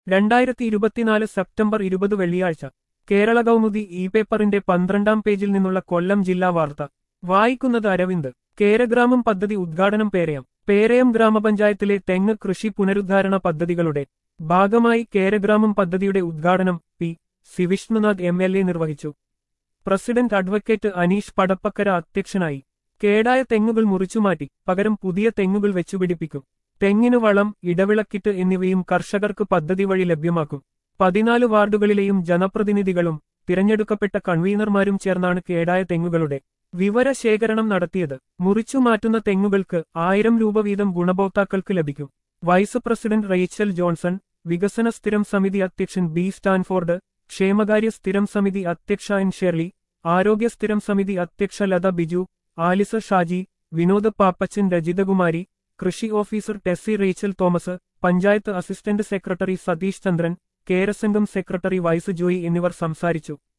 രണ്ടായിരത്തി ഇരുപത്തിനാല് സെപ്റ്റംബർ ഇരുപത് വെള്ളിയാഴ്ച കേരള കൗമുദി ഇ പേപ്പറിന്റെ പന്ത്രണ്ടാം പേജിൽ നിന്നുള്ള കൊല്ലം ജില്ലാ വാർത്ത വായിക്കുന്നത് അരവിന്ദ് കേരഗ്രാമം പദ്ധതി ഉദ്ഘാടനം പേരയം പേരയം ഗ്രാമപഞ്ചായത്തിലെ തെങ്ങ് കൃഷി പുനരുദ്ധാരണ പദ്ധതികളുടെ ഭാഗമായി കേരഗ്രാമം പദ്ധതിയുടെ ഉദ്ഘാടനം P C Vishnunath M L A നിർവഹിച്ചു പ്രസിഡന്റ് അഡ്വക്കേറ്റ് അനീഷ് പടപ്പക്കര അധ്യക്ഷനായി കേടായ തെങ്ങുകൾ മുറിച്ചുമാറ്റി പകരം പുതിയ തെങ്ങുകൾ വെച്ചുപിടിപ്പിക്കും തെങ്ങിനു വളം ഇടവിളക്കിറ്റ് എന്നിവയും കർഷകർക്ക് പദ്ധതി വഴി ലഭ്യമാക്കും പതിനാല് വാർഡുകളിലെയും ജനപ്രതിനിധികളും തിരഞ്ഞെടുക്കപ്പെട്ട കൺവീനർമാരും ചേർന്നാണ് കേടായ തെങ്ങുകളുടെ വിവരശേഖരണം നടത്തിയത് മുറിച്ചു മാറ്റുന്ന തെങ്ങുകൾക്ക് ആയിരം രൂപ വീതം ഗുണഭോക്താക്കൾക്ക് ലഭിക്കും വൈസ് പ്രസിഡന്റ് റേച്ചൽ ജോൺസൺ വികസന സ്ഥിരം സമിതി അധ്യക്ഷൻ ബി സ്റ്റാൻഫോർഡ് ക്ഷേമകാര്യ സ്ഥിരം സമിതി അധ്യക്ഷ എൻ ഷെർലി ആരോഗ്യ സ്ഥിരം സമിതി അധ്യക്ഷ ലത ബിജു ആലിസ ഷാജി വിനോദ് പാപ്പച്ചൻ രജിതകുമാരി കൃഷി officer Tessy Rachel Thomas panchayat assistant secretary Satheesh Chandran കേരസംഘം സെക്രട്ടറി വൈസ് ജോയി എന്നിവർ സംസാരിച്ചു